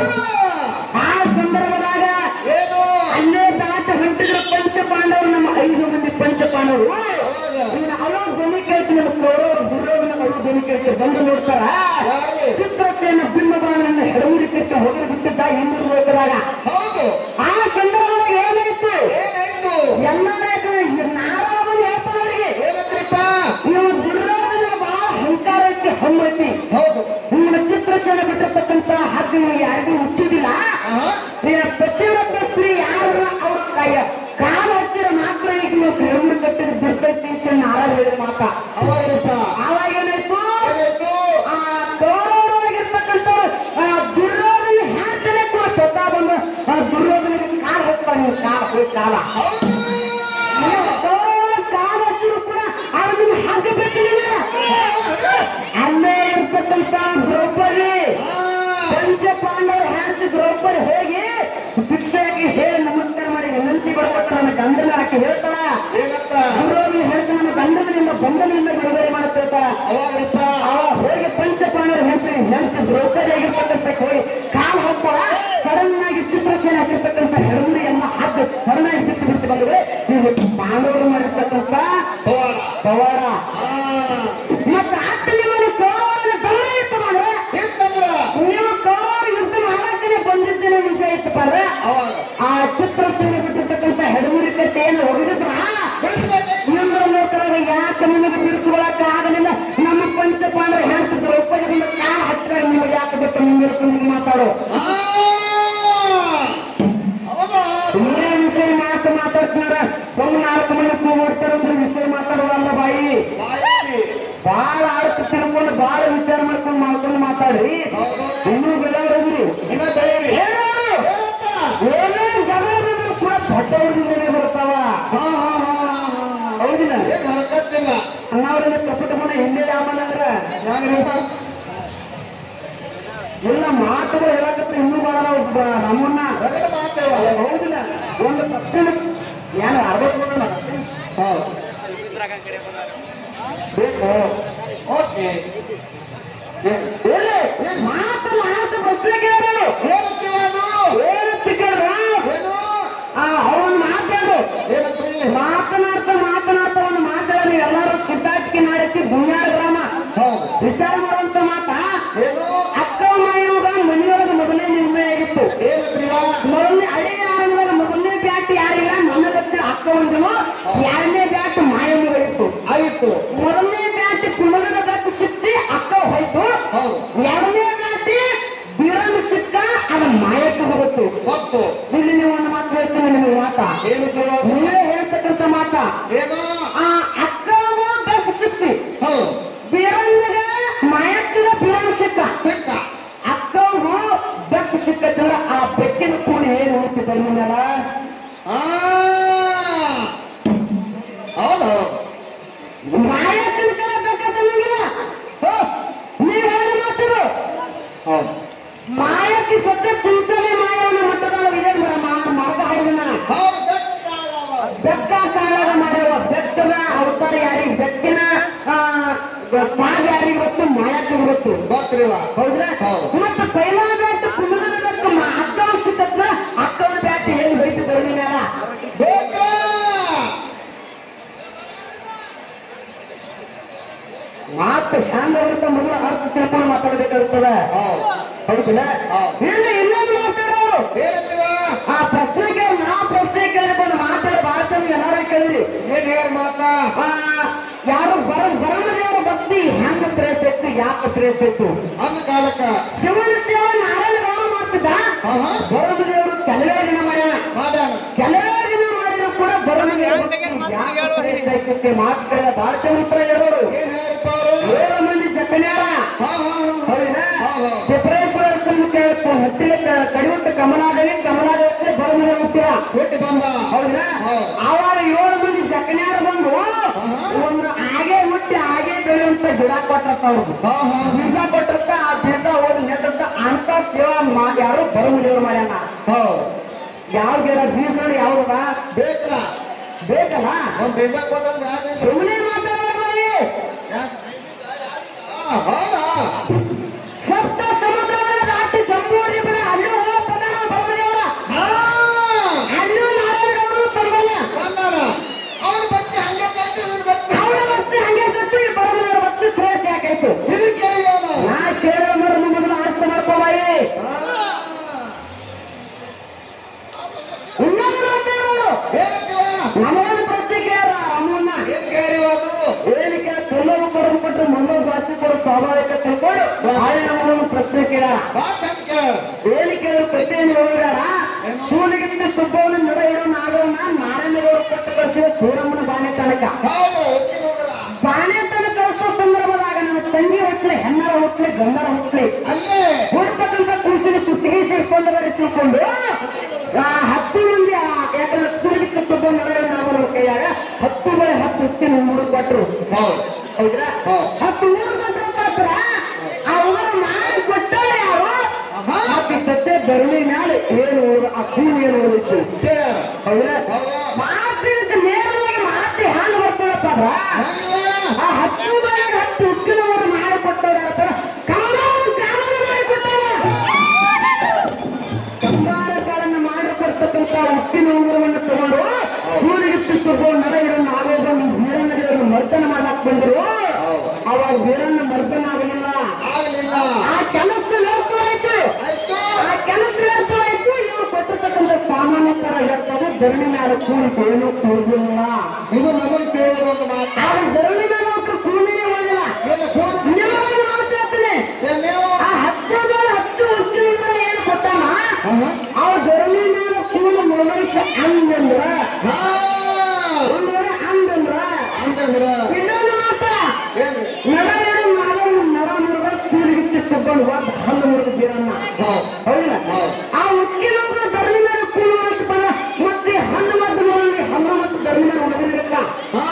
ಆ ಸಂದರ್ಭದಾಗ ಏನು ಅಲ್ಲೇ ದಾಟ ಹೊಂಟಿದ್ರು ಪಂಚ ಪಾಂಡವರು ನಮ್ಮ ಐದು ಮಂದಿ ಪಂಚ ಪಾಂಡವರು ಇವ್ನ ಅವಳ ಧ್ವನಿ ಕೇಳ್ತಿ ನಮ್ಮ ಕೌರವರು ದುರ್ಯೋಧನ ಅವಳ ಧ್ವನಿ ಕೇಳ್ತಿ ಬಂದು ನೋಡ್ತಾರ ಯಾರು? ಚಿತ್ರಸೇನ ಬಿಂಬ ಬಾಣನ ಹೆಡಮುರಿ ಕಟ್ಟಿ ಹೊರಗೆ ಬಿಟ್ಟಿದ್ದ ಹಿಂದೂ ಲೋಕದಾಗ ಹೌದು ಆ ಸಂದರ್ಭದಾಗ ಏನಾಯ್ತು ಏನಾಯ್ತು ಎಲ್ಲ ನಾರಾಯಣ ಬಂದು ಹೇಳ್ತಾನೆ ಅವರಿಗೆ ಏನಂದ್ರಿಪ್ಪ ನೀವು ದುರ್ಯೋಧನ ಬಹಳ ಅಹಂಕಾರ ಐತಿ ಹಮ್ಮೈತಿ ಹೌದು ನಿಮ್ಮ ಚಿತ್ರಸೇನೆ ಬಿಟ್ಟಿರ್ತಕ್ಕಂಥ ಹದ್ದು ಯಾರಿಗೂ ಹುಟ್ಟಿದಿಲ್ಲ ಆಹಾ. ಪ್ರತಿಯೊಬ್ಬ ಸ್ತ್ರೀ ಯಾರು ಅವ್ರ ಕೈಯ ಕಾಲು ಹಚ್ಚಿರ ಮಾತ್ರ ಈಗ ನೀವು ಹೆಣ್ಣು ಕಟ್ಟಿದ ಬಿಡ್ತೈತಿ ಅಂತ ನಾರಾಯಣ ಹೇಳಿದ ಮಾತ ಅವಾಗಪ್ಪ ಆವಾಗ ಏನಾಯ್ತು ಏನಾಯ್ತು ಆ ಕೌರವರಾಗಿರ್ತಕ್ಕಂಥವ್ರು ಆ ದುರ್ಯೋಧನ ಹೇಳ್ತಾನೆ ಕೂಡ ಸ್ವತಃ ಬಂದು ಆ ದುರ್ಯೋಧನಿಗೆ ಕಾಲು ಹಚ್ತಾನೆ ನೀವು ಕಾಲು ಹೋಗಿ ಕಾಲ ಹೌದು ನೀವು ಕೌರವರ ಕಾಲು ಹಚ್ಚಿದ್ರು ಕೂಡ ಅವ್ರು ನಿಮ್ಗೆ ಹಗ್ಗ ಬಿಟ್ಟಿಲ್ಲ ಅಲ್ಲೇ ಇರ್ತಕ್ಕಂಥ ದ್ರೌಪದಿ ಹಾ. ಪಂಚ ಪಾಂಡವರು ಹೆಂಡತಿ ದ್ರೌಪದಿ ಹೋಗಿ ಭಿಕ್ಷೆಯಾಗಿ ಹೇಳಿ ನಮಸ್ಕಾರ ಮಾಡಿ ವಿನಂತಿ ಬರ್ಕೊತ ನನ್ನ ಗಂಡನ ಹಾಕಿ ಹೇಳ್ತಾಳ ಏನಂತ ದುರ್ಯೋಧನ ಹೇಳ್ತಾ ನನ್ನ ಗಂಡನಿಂದ ಬಂಧನದಿಂದ ಬಿಡುಗಡೆ ಮಾಡುತ್ತಿರ್ತಾಳ ಅವಾಗಪ್ಪ ಅವ ಹೋಗಿ ಪಂಚ ಪಾಂಡವರು ಹೆಂಡತಿ ಹೆಂಡತಿ ದ್ರೌಪದಿ ಆಗಿರ್ತಕ್ಕಂಥ ಹೋಗಿ ಕಾಲು ಹಾಕ್ತಾಳ ಸಡನ್ ಆಗಿ ಚಿತ್ರಸೇನೆ ಹಾಕಿರ್ತಕ್ಕಂಥ ಹೆಡಮುರಿಯನ್ನ ಹಾಕಿ ಸಡನ್ ಆಗಿ ಬಿಟ್ಟು ಬಿಟ್ಟು ಬಂದ್ರೆ ನೀವು ಪಾಂಡವರು ಮಾಡಿರ್ತಕ್ಕಂಥ ಹೋಗೋಣ ಪವಾಡ ಹಾ ಮತ್ತೆ ಆತ ನಿಮ್ಮನ್ನು ಕೌರವರ ಗಮನ ಇತ್ತು ಮಾಡ್ರೆ ಎಂತಂದ್ರ ನೀವು ಕೌರವರು ಯುದ್ಧ ಮಾಡಕ್ಕೇ ಬಂದಿದ್ದೇನೆ ನಿಜ ಇತ್ತು ಪಾರ ಅವಾಗ ಆ ಚಿತ್ರಸೇನೆ ಬಿಟ್ಟಿರ್ತಕ್ಕಂಥ ಹೆಡಮುರಿ ಕಟ್ಟೆ ಏನು ಒಗೆದಿದ್ರ ಬಿಡಿಸ್ಬೇಕಾಯ್ತು ಇಂದ್ರ ಲೋಕದಾಗ ಯಾಕೆ ನಿಮಗೆ ಬಿಡಿಸ್ಕೊಳಕ ಆಗಲಿಲ್ಲ ನಮ್ಮ ಪಂಚ ಪಾಂಡವರು ಹೇಳ್ತಿದ್ರು ದ್ರೌಪದಿ ಬಂದ ಕಾಲ ಹಚ್ಚಿದಾಗ ನಿಮಗೆ ಯಾಕೆ ಬಿಟ್ಟು ಮುಂದಿರಿಸ್ಕೊಂಡು ಮಾತಾಡೋ ಆ ಮಾತಾಡ್ತಿದಾರ ಸುಮ್ಮನೆ ನಾಲ್ಕು ಮಂದಿ ಕೂಡ್ತಾರಂದ್ರೆ ವಿಷಯ ಮಾತಾಡೋದಲ್ಲ ಬಾಯಿ ಬಾಯಿ ಬಾಳ ಆಡ್ತು ತಿಳ್ಕೊಂಡು ಬಾಳ ವಿಚಾರ ಮಾಡ್ಕೊಂಡು ಮಾಡ್ಕೊಂಡು ಮಾತಾಡ್ರಿ ಹೌದು. ಇನ್ನೂ ಬೆಳೆಯೋದ್ರಿ ಇನ್ನ ಬೆಳೀರಿ ಹೇಳೋರು ಏನಂತ ಏನೇ ಜಗಳ ಬಂದ್ರು ಕೂಡ ದೊಡ್ಡವರಿಂದಲೇ ಬರ್ತಾವ ಹಾ ಹಾ ಹಾ ಹಾ ಹೌದಿಲ್ಲ ಏನ್ ಹರಕತ್ತಿಲ್ಲ ಅಣ್ಣವ್ರನ್ನ ಕಪಟ ಮನ ಹಿಂದೆ ರಾಮನಂದ್ರ ಹೆಂಗ್ರಿಪ್ಪ ಎಲ್ಲ ಮಾತುಗಳು ಹೇಳಕತ್ರ ಇನ್ನೂ ಬಾಳ ನಮ್ಮನ್ನ ರಗಡ ಮಾಡ್ತೇವ ಹೌದಿಲ್ಲ ಒಂದು ತಕ್ಷಣ ಏನು ಅರವತ್ತು ಮಂದಿ ಹೌದು ಬೇಕು ಓಕೆ ಎಲ್ಲಿ ಮಾತು ಮಾತು ಪ್ರಶ್ನೆ ಕೇಳೋರು ಏನಂತೀವ ಅದು ಏನಂತ ಕೇಳಿದ್ರು ಏನು ಅವನ್ ಮಾತಾಡು ಏನಂತ್ರಿ ಮಾತನಾಡ್ತಾ ಮಾತನಾಡ್ತಾ ಒಂದು ಮಾತಾಡ ಎಲ್ಲರೂ ಸಿದ್ಧಾಟಿಕೆ ನಾಡಕ್ಕೆ ಬುಂಯಾರ ಗ್ರಾಮ ಹೌದು ವಿಚಾರ ಮಾಡುವಂತ ಮಾತ ಏನು ಅಕ್ಕ ಮಾಯೋಗ ಮನೆಯೊಳಗೆ ಮೊದಲನೇ ನಿರ್ಣಯ ಆಗಿತ್ತು ಏನಂತ್ರಿವ ಮೊದಲನೇ ಅಡಿಗೆ ಆರಂಭದ ಮೊದಲನೇ ಬ್ಯಾಟ್ ಯಾರಿಲ್ಲ ನನ್ನ ಗೊತ್ತಿರ ಅಕ್ಕ ಒಂದನು ಎರಡನೇ ಬ್ಯಾಟ್ ಮಾಯಮ್ಮಗಳಿತ್ತು ಆಯಿತು ಮೊದಲನೇ ಬ್ಯಾಟ್ ಕುಮರದ ದಟ್ಟು ಸಿಕ್ಕಿ ಅಕ್ಕ ಹೋಯ್ತು ಹೌದು ಎರಡನೇ ಬ್ಯಾಟ್ ಬೀರನ್ನು ಸಿಕ್ಕ ಅದು ಮಾಯಕ್ಕೆ ಹೋಗುತ್ತೆ ಹೊತ್ತು ಇಲ್ಲಿ ನೀವು ಒಂದು ಮಾತು ಹೇಳ್ತೀನಿ ನಿಮಗೆ ಮಾತ ಏನಂತೀವ ನೀವೇ ಹೇಳ್ತಕ್ಕಂಥ ಮಾತ ಏನು ಆ ಅಕ್ಕಗೂ ದಟ್ಟು ಸಿಕ್ಕಿ ಹೌದು ಬೀರನ್ನಿಗೆ ಮಾಯಕ್ಕಿಗೆ ಬೀರನ್ನು ಸಿಕ್ಕ ಸಿಕ್ಕ ಅಕ್ಕಗೂ ಬೆಕ್ಕು ಸಿಕ್ಕತ್ತಂದ್ರ ಆ ಬೆಕ್ಕಿನ ಕೂಡಿ ಏನು ಉಳಿತಿದ್ದ ಮೇಲೆ ಆ ಹೌದು ಮಾಯಕ್ಕನ ಕಡೆ ಬೇಕಂತಂಗಿಲ್ಲ ನೀವು ಹೇಳಿ ಮಾತಿದು ಹೌದು ಮಾಯಕ್ಕೆ ಸದ್ಯ ಚಿಂಚನೆ ಮಾಯವನ್ನು ಮಟ್ಟದಾಗ ಇದೆ ಮಾರ್ಗ ಹಾಡಿನ ಹೌದು ಬೆಟ್ಟ ಕಾಳವ. ಬೆಕ್ಕ ಕಾಳಗ ಮಾಡ್ಯಾವ ಬೆಕ್ಕದ ಅವತಾರ ಯಾರಿಗೆ ಬೆಕ್ಕಿನ ಆ, ಸಾಗ ಯಾರಿಗೆ ಗೊತ್ತು ಮಾಯಕ್ಕೆ ಗೊತ್ತು ಗೊತ್ತ್ರಿವ ಹೌದ್ರಾ ಹೌದು. ಮತ್ತೆ ಪೈಲಾ ಬ್ಯಾಟ್ ಕುಮರದ ಬೆಕ್ಕ ಅಕ್ಕವ ಸಿಕ್ಕತ್ತ ಅಕ್ಕವನ ಬ್ಯಾಟ್ ಏನು ಬೈತು ಧರಣಿ ಮೇಲ ಬೇಕ ಮಾತು ಹ್ಯಾಂಗ ಇರುತ್ತೆ ಮೊದಲು ಅರ್ಥ ತಿಳ್ಕೊಂಡು ಮಾತಾಡಬೇಕಾಗುತ್ತದೆ ಹೌದು ಹೌದಿಲ್ಲ ಹೌದು. ಇಲ್ಲಿ ಇನ್ನೊಂದು ಮಾತಾಡೋರು ಏನಂತೀವ ಆ ಪ್ರಶ್ನೆಗೆ ನಾ ಪ್ರಶ್ನೆ ಕೇಳಿಕೊಂಡು ಮಾತಾಡ ಭಾಳ ಚಂದ ಎಲ್ಲಾರು ಕೇಳಿರಿ ಏನ್ ಹೇಳ ಮಾತಾ ಆ, ಯಾರು ಬರ ಬರಮದೇವರ ಭಕ್ತಿ ಹೆಂಗ ಶ್ರೇಷ್ಠ ಇತ್ತು ಯಾಕೆ ಶ್ರೇಷ್ಠ ಇತ್ತು ಅಂದ ಕಾಲಕ್ಕ ಶಿವನ ಸೇವೆ ನಾರಾಯಣ ಗೌಡ ಮಾಡ್ತಿದ್ದ ಹಾ ಹಾ ಬರಮದೇವರು ಕೆಲವೇ ದಿನ ಮಾಡ್ಯಾನ ಮಾಡ್ಯಾನ ಕೆಲವೇ ದಿನ ಮಾಡಿದ್ರು ಕೂಡ ಬರಮದೇವರು ಮಾತು ಕೇಳಿದ ಭಾಳ ಚಂದ ಉತ್ತರ ಹೇಳೋರು ಏನ್ ಹೇಳಿಪ್ಪ ಅವರು ಏಳು ಮಂದಿ ಜಕ್ಕನ್ಯಾರ ಹಾ ಹಾ ಹೌದಾ ಹೌದು. ಡಿಪ್ರೇಷನ್ ಹತ್ತಿರ ಕಡಿಮೆ ಕಮಲಾದೇವಿ ಕಮಲಾದೇವಿ ಬರಮದ ಹುಟ್ಟಿರ ಹುಟ್ಟಿ ಬಂದ ಹೌದಾ ಹೌದು. ಆವಾಗ ಏಳು ಮಂದಿ ಜಕ್ಕನ್ಯಾರ ಬಂದು ಒಂದು ಹಾಗೆ ಹುಟ್ಟಿ ಹಾಗೆ ಬೆಳೆಯುವಂತ ಗಿಡ ಕೊಟ್ಟಿರ್ತಾವ ಹಾ ಹಾ ಬೀಜ ಕೊಟ್ಟಿರ್ತ ಆ ಬೀಜ ಹೋಗಿ ನೆಟ್ಟಿರ್ತ ಅಂತ ಸೇವಾ ಮಾ ಯಾರು ಬರಮದೇವ್ರು ಮಾಡ್ಯಾನ ಹೌದು ಯಾವ ಗಿಡ ಬೀಜ ನೋಡಿ ಯಾವ್ದದ ಬೇಕಲ್ಲ ಬೇಕಲ್ಲ ಒಂದ್ ಬೀಜ ಕೊಟ್ಟಂದ್ರೆ ಯಾಕೆ ಸುಮ್ಮನೆ ಮಾತಾಡೋದು ಹೌದಾ ಸಪ್ತ ಸಮುದ್ರವನ್ನು ದಾಟಿ ಜಂಬೂ ಬರ ಅಲ್ಲೂ ಹೋಗ್ತದ ಬರಮದೇವರ ಹಾ ಅಲ್ಲೂ ನಾರಾಯಣಗೌಡರು ಬರಬಲ್ಲ ಬಂದಾನ ಅವನ ಭಕ್ತಿ ಹಂಗೆ ಕೈತಿ ಇವ್ನ ಭಕ್ತಿ ಅವರ ಭಕ್ತಿ ಹಂಗೆ ಸತ್ತು ಈ ಬರಮದೇವರ ಭಕ್ತಿ ಶ್ರೇಷ್ಠ ಯಾಕಾಯ್ತು ಇದು ಕೇಳಿ ಅವನು ನಾ ಕೇಳೋ ಮೊದಲು ಅರ್ಥ ಮಾಡ್ಕೋಬಾಯಿ ಇನ್ನೊಂದು ಮಾತಾಡೋರು ಏನಂತೀವ ನಮಗೊಂದು ಪ್ರಶ್ನೆ ಕೇಳ ಅಮ್ಮನ್ನ ಏನ್ ಕೇಳಿ ಅದು ಏನಕ್ಕೆ ತುಲ್ಲವು ಕೊಡೋದು ಕೊಟ್ಟರೆ ಮಣ್ಣು ಜಾಸ್ತಿ ಕೊಡೋ ಸ್ವಾಭಾವಿಕ ತಿಳ್ಕೊಂಡು ಆಳೆ ನಮಗೊಂದು ಪ್ರಶ್ನೆ ಕೇಳ ಬಾ ಚಂದ ಕೇಳ ಏನಕ್ಕೆ ಪ್ರತಿಯನ್ನು ಹೇಳಿದಾರ ಸೂಲಿಗಿಂತ ಸುಬ್ಬವನ ನಡ ಇಡೋ ನಾಗವನ್ನ ನಾರಾಯಣಗೌಡ ಕೊಟ್ಟು ಕಳಿಸಿದ ಸೂರಮ್ಮನ ಬಾನೆ ತನಕ ಹೌದು ಹುಟ್ಟಿ ಹೋಗ್ರ ಬಾನೆ ತನಕ ಕಳಿಸೋ ಸಂದರ್ಭದಾಗ ನನ್ನ ತಂಗಿ ಹುಟ್ಲಿ ಹೆಣ್ಣರ ಹುಟ್ಲಿ ಗಂಡರ ಹುಟ್ಲಿ ಅಲ್ಲೇ ಹುಡ್ತಕ್ಕಂಥ ಕೂಸಿನ ಕುತ್ತಿಗೆ ಸೇರ್ಕೊಂಡು ಬರೀ ತಿಳ್ಕೊಂಡು ಆ ಹತ್ತು ಮಂದಿ ಆ ಯಾಕಂದ್ರೆ ಸೂಲಿಗಿಂತ ಸುಬ್ಬ ನಡ ನಾಗರ ಕೈಯಾಗ ಹತ್ತು ಬಳೆ ಹತ್ತು ಹುಟ್ಟಿನ ಮೂರು ಕೊಟ್ಟರು ಹೌದು ಹೌದ್ರಾ ಹೌದು. ಹತ್ತು ಮೂರು ಕೊಟ್ಟರು ಪಾತ್ರ ಆ ಉಗುರು ಮಾಡಿ ಕೊಟ್ಟವ್ರು ಯಾರು ಆಹಾ. ಆಕೆ ಸತ್ಯ ಧರಣಿ ಮ್ಯಾಲೆ ಏನು ಓದು- ಆ ಕೂಲಿ ಏನು ಓದಿತ್ತು ಕೇಳ ಹೌದ್ರಾ ಹೌದು. ಮಾತಿನ ನೇರವಾಗಿ ಮಾತು ಹ್ಯಾಂಗ ಬರ್ತದಪ್ಪ ಅದ? ಹಂಗಿಲ್ಲ ಆ ಹತ್ತು ಮನೆಗೆ ಹತ್ತು ಉಕ್ಕಿನ ಓದು ಮಾಡಿ ಕೊಟ್ಟವ್ರು ಯಾರ ಕಂಬಾರ ಕಾನೂನು ಮಾಡಿ ಕಂಬಾರಗಳನ್ನು ಮಾಡಿಕೊಡ್ತಕ್ಕಂಥ ಉಕ್ಕಿನ ಉಂಗುರವನ್ನು ತಗೊಂಡು ಸೂರ್ಯಗಿತ್ತು ಸುಬ್ಬ ನಡ ಇರೋ ನಾಗೋದು ವೀರಣ್ಣದೇವರು ಮರ್ದನ ಮಾಡಕ್ ಬಂದ್ರು ಹೌದು. ಅವಾಗ ವೀರಣ್ಣ ಮರ್ದನ ಆಗಲಿಲ್ಲ ಆಗಲಿಲ್ಲ ಆ ಕೆಲಸ ವ್ಯರ್ಥವಾಯ್ತು ಆಯ್ತು ಆ ಕೆಲಸ ವ್ಯರ್ಥವಾಯ್ತು ಇವರು ಕೊಟ್ಟಿರ್ತಕ್ಕಂಥ ಸಾಮಾನ್ಯ ತರ ಹೇಳ್ತಾರೆ ಧರಣಿ ಮೇಲೆ ಕೂಲಿ ಏನು ಕೂಲಿಲ್ಲ ಇದು ನಮಗೆ ತಿಳಿದ ಒಂದು ಮಾತು ಆಗ ಧರಣಿ ಮೇಲೆ ಒಟ್ಟು ಕೂಲಿನೇ ಹೋಗಿಲ್ಲ ಏನು ಕೂಡು ನಿಜವಾಗಿ ಮಾತಾಡ್ತೀನಿ ಏನ್ ನೀವು ಆ ಹತ್ತು ಮೇಲೆ ಹತ್ತು ಉಕ್ಕಿನ ಏನು ಕೊಟ್ಟಾನ ಅವ ಧರಣಿ ಮೇಲೆ ಕೂಲ ಮನುಷ್ಯ ಅಂದಂದ್ರ ಹಾ ಒಂದ್ರೆ ಅಂದಂದ್ರ ಅಂತಂದ್ರ ಇನ್ನೊಂದು ಮಾತ್ರ ಏನು ನರ ನರ ಮಾಡ ನರ ಮುರುಗ ಸೂರ್ಯಗಿತ್ತಿ ಸುಬ್ಬನ್ ಒಬ್ಬ ಹಲ್ಲು ಮುರುಗ ಬೀರಣ್ಣ ಹೌದು ಹೌದಿಲ್ಲ ಹೌದು. ಆ ಉಕ್ಕಿನವ್ರ ಧರ್ಮಿ ಮೇಲೆ ಕೂಲ ಮನುಷ್ಯ ಬರ ಮತ್ತೆ ಹಣ್ಣು ಮತ್ತು ನೋಡಿ ಹಣ್ಣು ಮತ್ತು ಧರ್ಮಿ ಮೇಲೆ ಉಳಿದಿರ್ಬೇಕ ಹಾ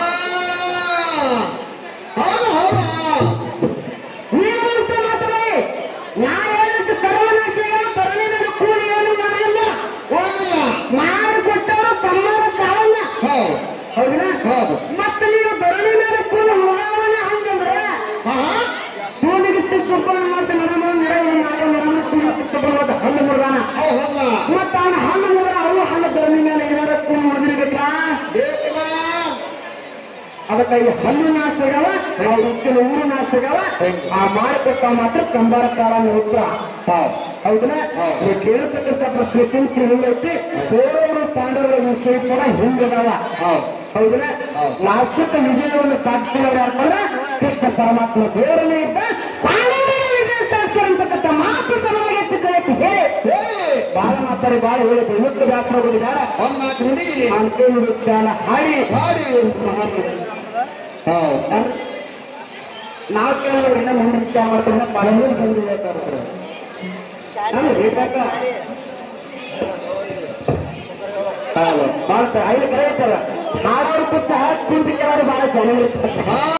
ಹೌದು ಹೌದು ನೀವು ಅಂತ ಮಾತ್ರವೇ ನಾ ಹೇಳಿದ ಸರ್ವನಾಶಿಗ ಧರ್ಮಿ ಮೇಲೆ ಕೂಲಿ ಏನು ಮಾಡಿಲ್ಲ ಹೋಗಿಲ್ಲ ಮಾಡಿಕೊಟ್ಟವರು ತಮ್ಮರ ಕಾವನ್ನ ಹೌದು ಹೌದಿಲ್ಲ ಹೌದು ಮತ್ತೆ ನೀವು ಧರಣಿ ಮೇಲೆ ಕೂಲ ಹೋಗವನ ಹಂಗಂದ್ರೆ ಹಾ ಸೂರ್ಯಗಿತ್ತಿ ಸುಬ್ಬಣ್ಣ ಮತ್ತು ನರಮ ನರಮ ಸೂರ್ಯಗಿತ್ತಿ ಸುಬ್ಬಣ್ಣ ಮತ್ತು ಹಣ್ಣು ಮುರುಗಾನ ಹೌದು ಹೌದಾ ಮತ್ತ ಅವನ ಹಣ್ಣು ಮುರುಗ ಅವು ಹಣ್ಣು ಧರಣಿ ಮೇಲೆ ಏನಾರ ಕೂಲ ಮುರಿದಿರ್ಬೇಕಾ ಬೇಕಲ್ಲ ಅದಕ್ಕೆ ಈ ಹಣ್ಣು ನಾಶಗವ ಆ ಉಕ್ಕಿನ ಊರು ನಾಶಗವ ಆ ಮಾಡಿಕೊಟ್ಟ ಮಾತ್ರ ಕಂಬಾರ ಕಾಲ ಉತ್ತರ ಹೌದು ಹೌದಾ ಹೌದು. ನೀವು ಕೇಳತಕ್ಕಂಥ ಪ್ರಶ್ನೆ ತಿಂತಿ ಹಿಂಗೈತಿ ಕೌರವರು ಪಾಂಡವರ ವಿಷಯ ಕೂಡ ಹಿಂಗದವ ಹೌದು ಹೌದಾ ಹೌದು. ಲಾಸ್ಟಕ್ಕೆ ವಿಜಯವನ್ನು ಸಾಧಿಸಿದವರು ಯಾಕಂದ್ರೆ ಕೃಷ್ಣ ಪರಮಾತ್ಮ ದೇವರನೇ ಇದ್ದ ಪಾಂಡವರ ವಿಜಯ ಸಾಕ್ಷಿ ಅಂತಕ್ಕಂಥ ಮಾತು ಸಲುವಾಗಿ ಎತ್ತಿದ್ದೈತಿ ಹೇಳಿ ಹೇಳಿ ಬಾಳ ಮಾತಾಡಿ ಬಾಳ ಹೇಳಿ ಮುಖ್ಯ ವ್ಯಾಸರಗಳು ಬೇಡ ಒಂದ್ ನಾಲ್ಕು ನುಡಿ ಅನ್ಕೊಂಡು ಚಾಲ ಹಾಡಿ ಮಾಡಿ ಹೌದು ನಾವು ಕೇಳಿದ್ರೆ ಇನ್ನ ಮುಂದೆ ವಿಚಾರ ಮಾಡ್ತಾರೆ ಪರಮೂರು ಬಂದಿದೆ ನಮ್ಗೆ ಬೇಕಾಗ ಹೌದು ಮಾಡ್ತಾರೆ ಐದು ಕರೆ ಇರ್ತಾರ ಹಾಡೋರು ಕೂತ ಕುಂತ ಕೆಲವರು ಬಹಳ ಜನ ಇರ್ತಾರೆ ಹಾ